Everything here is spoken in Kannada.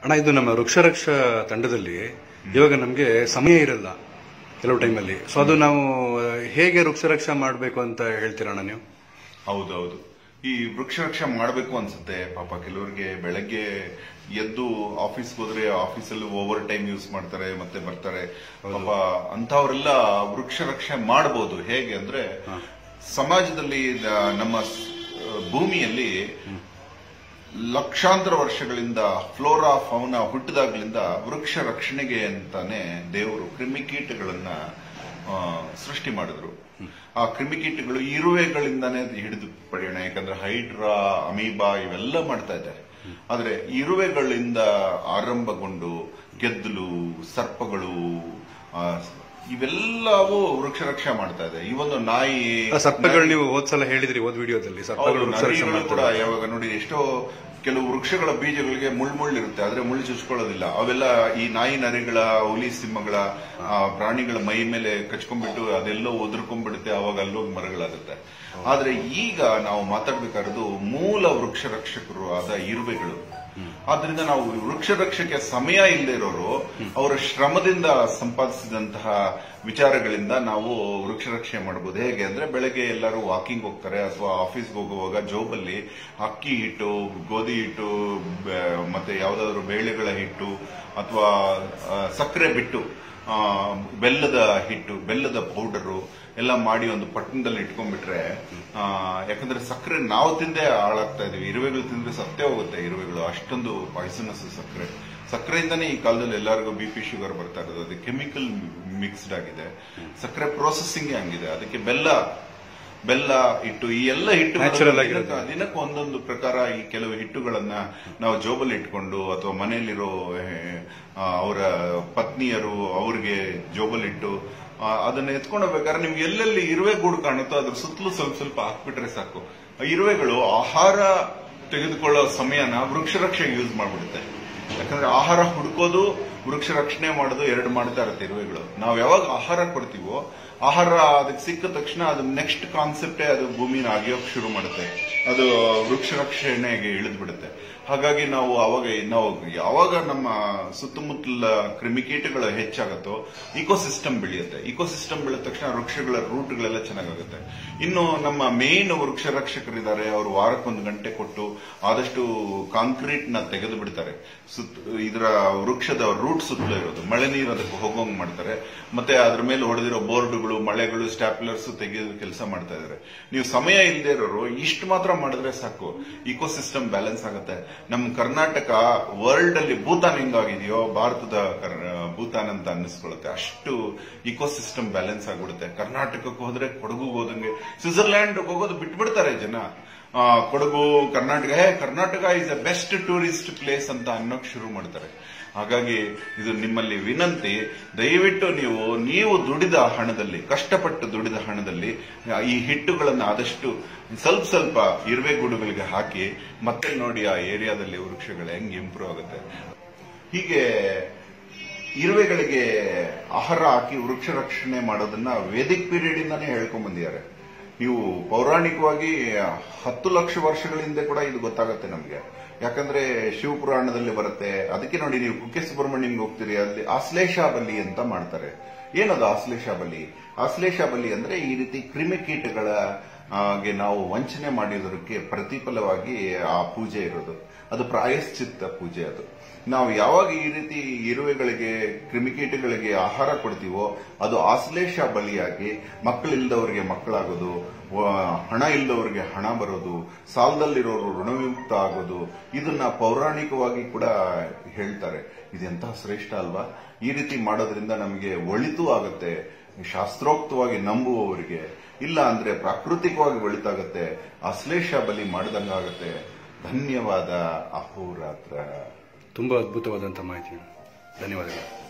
ಅಣ್ಣ ಇದು ನಮ್ಮ ವೃಕ್ಷರಕ್ಷ ತಂಡದಲ್ಲಿ ಇವಾಗ ನಮಗೆ ಸಮಯ ಇರಲ್ಲ ಕೆಲವು ಟೈಮಲ್ಲಿ ಸೊ ಅದು ನಾವು ಹೇಗೆ ವೃಕ್ಷರಕ್ಷೆ ಮಾಡಬೇಕು ಅಂತ ಹೇಳ್ತೀರಣ್ಣ ನೀವು ಹೌದೌದು ಈ ವೃಕ್ಷ ರಕ್ಷೆ ಮಾಡಬೇಕು ಅನ್ಸುತ್ತೆ ಪಾಪ ಕೆಲವರಿಗೆ ಬೆಳಗ್ಗೆ ಎದ್ದು ಆಫೀಸ್ಗೆ ಹೋದ್ರೆ ಆಫೀಸಲ್ಲಿ ಓವರ್ ಟೈಮ್ ಯೂಸ್ ಮಾಡ್ತಾರೆ ಮತ್ತೆ ಬರ್ತಾರೆ ಪಾಪ ಅಂತವರೆಲ್ಲ ವೃಕ್ಷ ರಕ್ಷೆ ಮಾಡಬಹುದು ಹೇಗೆ ಅಂದ್ರೆ ಸಮಾಜದಲ್ಲಿ ಆ, ನಮ್ಮ ಸ್- ಭೂಮಿಯಲ್ಲಿ ಲಕ್ಷಾಂತರ ವರ್ಷಗಳಿಂದ ಫ್ಲೋರಾ ಫೌನ ಹುಟ್ಟಿದಾಗ್ಲಿಂದ ವೃಕ್ಷ ರಕ್ಷಣೆಗೆ ಅಂತಾನೆ ದೇವರು ಕ್ರಿಮಿಕೀಟಗಳನ್ನ ಆ, ಸೃಷ್ಟಿ ಮಾಡಿದ್ರು ಆ ಕ್ರಿಮಿಕೀಟಗಳು ಇರುವೆಗಳಿಂದಾನೇ ಹಿಡಿದು ಪಡೆಯೋಣ ಯಾಕಂದ್ರೆ ಹೈಡ್ರಾ ಅಮೀಬಾ ಇವೆಲ್ಲ ಮಾಡ್ತಾ ಇದ್ದಾರೆ ಆದ್ರೆ ಇರುವೆಗಳಿಂದ ಆರಂಭಗೊಂಡು ಗೆದ್ದಲು ಸರ್ಪಗಳು ಆ, ಇವೆಲ್ಲವೂ ವೃಕ್ಷ ರಕ್ಷೆ ಮಾಡ್ತಾ ಇದೆ ಈ ಒಂದು ನಾಯಿ ಆ ಸರ್ಪಗಳು ನೀವು ಹೋದ್ಸಲ ಹೇಳಿದ್ರಿ ಹೋದ್ ವಿಡಿಯೋದಲ್ಲಿ ಸರ್ಪಗಳು ಹೌದು, ವೃಕ್ಷರಕ್ಷೆ ನರಿಗಳು ಕೂಡ ಮಾಡ್ತಾರೆ ಯಾವಾಗ ನೋಡಿ ಎಷ್ಟೋ ಕೆಲವು ವೃಕ್ಷಗಳ ಬೀಜಗಳಿಗೆ ಮುಳ್ ಮುಳ್ಳು ಇರುತ್ತೆ ಆದ್ರೆ ಮುಳ್ಳು ಚುಚ್ಕೊಳ್ಳೋದಿಲ್ಲ ಅವೆಲ್ಲ ಈ ನಾಯಿ ನರಿಗಳ ಹುಲಿ ಸಿಂಹಗಳ ಆ, ಪ್ರಾಣಿಗಳ ಮೈ ಮೇಲೆ ಕಚ್ಕೊಂಡ್ಬಿಟ್ಟು ಅದೆಲ್ಲೋ ಒದರ್ಕೊಂಡ್ಬಿಡುತ್ತೆ ಅವಾಗ ಅಲ್ಲೋಗಿ ಮರಗಳಾಗುತ್ತೆ ಆದ್ರೆ ಈಗ ನಾವು ಮಾತಾಡ್ಬೇಕಾಗಿರೋದು ಮೂಲ ವೃಕ್ಷ ರಕ್ಷಕರು ಆದ ಇರುವೆಗಳು ಆದ್ರಿಂದ ನಾವು ವೃಕ್ಷ ರಕ್ಷಕ್ಕೆ ಸಮಯ ಇಲ್ಲದೆ ಇರೋರು ಅವರ ಶ್ರಮದಿಂದ ಸಂಪಾದಿಸಿದಂತಹ ವಿಚಾರಗಳಿಂದ ನಾವು ವೃಕ್ಷ ರಕ್ಷಣೆ ಮಾಡಬಹುದು ಹೇಗೆ ಅಂದ್ರೆ ಬೆಳಗ್ಗೆ ಎಲ್ಲರೂ ವಾಕಿಂಗ್ ಹೋಗ್ತಾರೆ ಅಥವಾ ಆಫೀಸ್ಗೆ ಹೋಗುವಾಗ ಜೋಬಲ್ಲಿ ಅಕ್ಕಿ ಹಿಟ್ಟು ಗೋಧಿ ಹಿಟ್ಟು ಬೆ- ಮತ್ತೆ ಯಾವ್ದಾದ್ರು ಬೇಳೆಗಳ ಹಿಟ್ಟು ಅಥವಾ ಆ, ಸಕ್ಕರೆ ಬಿಟ್ಟು ಆ, ಬೆಲ್ಲದ ಹಿಟ್ಟು ಬೆಲ್ಲದ ಪೌಡರು ಎಲ್ಲ ಮಾಡಿ ಒಂದು ಪಟ್ಟಣದಲ್ಲಿ ಇಟ್ಕೊಂಡ್ಬಿಟ್ರೆ ಆ, ಯಾಕಂದ್ರೆ ಸಕ್ಕರೆ ನಾವು ತಿಂದೇ ಹಾಳಾಗ್ತಾ ಇದೀವಿ ಇರುವೆಗಳು ತಿಂದ್ರೆ ಸತ್ತೇ ಹೋಗುತ್ತೆ ಇರುವೆಗಳು ಅಷ್ಟೊಂದು ಪಾಯ್ಸನಸ್ ಸಕ್ಕರೆ ಸಕ್ಕರೆಯಿಂದನೇ ಈ ಕಾಲದಲ್ಲಿ ಎಲ್ಲರಿಗೂ ಬಿ ಪಿ ಶುಗರ್ ಬರ್ತಾ ಇರೋದು ಅದು ಕೆಮಿಕಲ್ ಮಿಕ್ಸ್ಡ್ ಆಗಿದೆ ಸಕ್ಕರೆ ಪ್ರೊಸೆಸಿಂಗ್ ಹಂಗಿದೆ ಅದಕ್ಕೆ ಬೆಲ್ಲ ಬೆಲ್ಲ ಹಿಟ್ಟು ಈ ಎಲ್ಲ ಹಿಟ್ಟು Natural ಆಗಿರೋದು. ದಿನಕ್ಕೆ ಒಂದೊಂದು ಪ್ರಕಾರ ಈ ಕೆಲವು ಹಿಟ್ಟುಗಳನ್ನ ನಾವು ಜೋಬಲ್ಲಿ ಇಟ್ಕೊಂಡು ಅಥವಾ ಮನೆಯಲ್ಲಿರೋ ಆ, ಅವರ ಪತ್ನಿಯರು ಅವ್ರಿಗೆ ಜೋಬಲ್ಲಿಟ್ಟು ಆ, ಅದನ್ನ ಎತ್ಕೊಂಡು ಹೋಗ್ಬೇಕಾದ್ರೆ ನಿಮ್ಗೆ ಎಲ್ಲೆಲ್ಲಿ ಇರುವೆ ಗೂಡು ಕಾಣುತ್ತೋ ಅದ್ರ ಸುತ್ತಲೂ ಸ್ವಲ್ಪ ಸ್ವಲ್ಪ ಹಾಕ್ಬಿಟ್ರೆ ಸಾಕು ಆ ಇರುವೆಗಳು ಆಹಾರ ತೆಗೆದುಕೊಳ್ಳೋ ಸಮಯನ ವೃಕ್ಷ ರಕ್ಷೆಗೆ ಯೂಸ್ ಮಾಡ್ಬಿಡುತ್ತೆ ಯಾಕಂದ್ರೆ ಆಹಾರ ಹುಡುಕೋದು ವೃಕ್ಷ ರಕ್ಷಣೆ ಮಾಡೋದು ಎರಡು ಮಾಡ್ತಾ ಇರುತ್ತೆ ಇರುವೆಗಳು ನಾವು ಯಾವಾಗ ಆಹಾರ ಕೊಡ್ತೀವೋ ಆಹಾರ ಅದಕ್ಕೆ ಸಿಕ್ಕ ತಕ್ಷಣ ಅದು ನೆಕ್ಸ್ಟ್ ಕಾನ್ಸೆಪ್ಟೇ ಅದು ಭೂಮಿನ ಅಗಿಯೋಕ್ ಶುರು ಮಾಡುತ್ತೆ ಅದು ವೃಕ್ಷ ರಕ್ಷಣೆಗೆ ಇಳಿದು ಬಿಡುತ್ತೆ ಹಾಗಾಗಿ ನಾವು ಅವಾಗ ನಾವು ಯಾವಾಗ ನಮ್ಮ ಸುತ್ತಮುತ್ತಲ ಕ್ರಿಮಿಕೀಟಗಳು ಹೆಚ್ಚಾಗತ್ತೋ ಇಕೋಸಿಸ್ಟಮ್ ಬೆಳೆಯುತ್ತೆ ಇಕೋಸಿಸ್ಟಮ್ ಬೆಳೆದ ತಕ್ಷಣ ವೃಕ್ಷಗಳ ರೂಟ್ಗಳೆಲ್ಲ ಚೆನ್ನಾಗಾಗುತ್ತೆ ಇನ್ನು ನಮ್ಮ ಮೇನ್ ವೃಕ್ಷ ರಕ್ಷಕರಿದ್ದಾರೆ ಅವರು ವಾರಕ್ಕೊಂದು ಗಂಟೆ ಕೊಟ್ಟು ಆದಷ್ಟು ಕಾಂಕ್ರೀಟ್ ನ ತೆಗೆದು ಬಿಡ್ತಾರೆ ಸುತ್ತ ಇದರ ವೃಕ್ಷದ ರೂಟ್ ಸುತ್ತಲೂ ಇರೋದು ಮಳೆ ನೀರು ಅದಕ್ಕೆ ಹೋಗೋಂಗ್ ಮಾಡ್ತಾರೆ ಮತ್ತೆ ಅದ್ರ ಮೇಲೆ ಹೊಡೆದಿರೋ ಬೋರ್ಡ್ಗಳು ಮಳೆಗಳು ಸ್ಟ್ಯಾಪ್ಲರ್ಸ್ ತೆಗೆಯೋದು ಕೆಲಸ ಮಾಡ್ತಾ ಇದಾರೆ ನೀವು ಸಮಯ ಇಲ್ಲದೆ ಇರೋರು ಇಷ್ಟು ಮಾತ್ರ ಮಾಡಿದ್ರೆ ಸಾಕು ಇಕೋಸಿಸ್ಟಮ್ ಬ್ಯಾಲೆನ್ಸ್ ಆಗುತ್ತೆ ನಮ್ಮ ಕರ್ನಾಟಕ ವರ್ಲ್ಡ್ ಅಲ್ಲಿ ಭೂತಾನ್ ಹೆಂಗಾಗಿದೆಯೋ ಭಾರತದ ಕರ್- ಭೂತಾನ್ ಅಂತ ಅನ್ನಿಸ್ಕೊಳ್ಳುತ್ತೆ ಅಷ್ಟು ಇಕೋಸಿಸ್ಟಮ್ ಬ್ಯಾಲೆನ್ಸ್ ಆಗ್ಬಿಡುತ್ತೆ ಕರ್ನಾಟಕಕ್ಕೆ ಹೋದ್ರೆ ಕೊಡಗು ಹೋದಂಗೆ ಸ್ವಿಟ್ಜರ್ಲ್ಯಾಂಡ್ ಹೋಗೋದು ಬಿಟ್ಬಿಡ್ತಾರೆ ಜನ ಆ, ಕೊಡಗು ಕರ್ನಾಟಕ ಹೇ Karnataka is the best tourist place ಅಂತ ಅನ್ನೋಕ್ ಶುರು ಮಾಡ್ತಾರೆ ಹಾಗಾಗಿ ಇದು ನಿಮ್ಮಲ್ಲಿ ವಿನಂತಿ ದಯವಿಟ್ಟು ನೀವು ನೀವು ದುಡಿದ ಹಣದಲ್ಲಿ ಕಷ್ಟಪಟ್ಟು ದುಡಿದ ಹಣದಲ್ಲಿ ಆ, ಈ ಹಿಟ್ಟುಗಳನ್ನು ಆದಷ್ಟು ಸ್ವಲ್ಪ ಸ್ವಲ್ಪ ಇರುವೆ ಗೂಡುಗಳಿಗೆ ಹಾಕಿ ಮತ್ತೆ ನೋಡಿ ಆ ಏರಿಯಾದಲ್ಲಿ ವೃಕ್ಷಗಳು ಹೆಂಗ್ ಇಂಪ್ರೂವ್ ಆಗುತ್ತೆ ಹೀಗೆ ಇರುವೆಗಳಿಗೆ ಆಹಾರ ಹಾಕಿ ವೃಕ್ಷ ರಕ್ಷಣೆ ಮಾಡೋದನ್ನ ವೇದಿಕ್ ಪೀರಿಯಡ್ ಇಂದಾನೇ ಹೇಳ್ಕೊಂಡ್ ಬಂದಿದ್ದಾರೆ ನೀವು ಪೌರಾಣಿಕವಾಗಿ ಹತ್ತು ಲಕ್ಷ ವರ್ಷಗಳ ಹಿಂದೆ ಕೂಡ ಇದು ಗೊತ್ತಾಗುತ್ತೆ ನಮ್ಗೆ ಯಾಕಂದ್ರೆ ಶಿವಪುರಾಣದಲ್ಲಿ ಬರುತ್ತೆ ಅದಕ್ಕೆ ನೋಡಿ ನೀವು ಕುಕ್ಕೆ ಸುಬ್ರಹ್ಮಣ್ಯಂಗೆ ಹೋಗ್ತೀರಿ ಅಲ್ಲಿ ಆಶ್ಲೇಷ ಬಲಿ ಅಂತ ಮಾಡ್ತಾರೆ ಏನದು ಆಶ್ಲೇಷ ಬಲಿ ಆಶ್ಲೇಷ ಬಲಿ ಅಂದ್ರೆ ಈ ರೀತಿ ಕ್ರಿಮಿಕೀಟಗಳ ಹಾಗೆ ನಾವು ವಂಚನೆ ಮಾಡಿರೋದಕ್ಕೆ ಪ್ರತಿಫಲವಾಗಿ ಆ ಪೂಜೆ ಇರೋದು ಅದು ಪ್ರಾಯಶ್ಚಿತ್ತ ಪೂಜೆ ಅದು ನಾವು ಯಾವಾಗ ಈ ರೀತಿ ಇರುವೆಗಳಿಗೆ ಕ್ರಿಮಿಕೀಟಗಳಿಗೆ ಆಹಾರ ಕೊಡ್ತೀವೋ ಅದು ಆಶ್ಲೇಷ ಬಲಿಯಾಗಿ ಮಕ್ಕಳಿಲ್ದವರಿಗೆ ಮಕ್ಕಳಾಗೋದು ವ- ಹಣ ಇಲ್ಲದವರಿಗೆ ಹಣ ಬರೋದು ಸಾಲದಲ್ಲಿರೋರು ಋಣವಿಮುಕ್ತ ಆಗೋದು ಇದನ್ನ ಪೌರಾಣಿಕವಾಗಿ ಕೂಡ ಹೇಳ್ತಾರೆ ಇದೆಂತಹ ಶ್ರೇಷ್ಠ ಅಲ್ವಾ ಈ ರೀತಿ ಮಾಡೋದ್ರಿಂದ ನಮಗೆ ಒಳಿತು ಆಗುತ್ತೆ ಶಾಸ್ತ್ರೋಕ್ತವಾಗಿ ನಂಬುವವರಿಗೆ ಇಲ್ಲ ಅಂದ್ರೆ ಪ್ರಾಕೃತಿಕವಾಗಿ ಒಳಿತಾಗತ್ತೆ ಅಶ್ಲೇಷ ಬಲಿ ಮಾಡಿದಂಗಾಗತ್ತೆ ಧನ್ಯವಾದ ಅಹೋರಾತ್ರ ತುಂಬಾ ಅದ್ಭುತವಾದಂತ ಮಾಹಿತಿ ಧನ್ಯವಾದಗಳು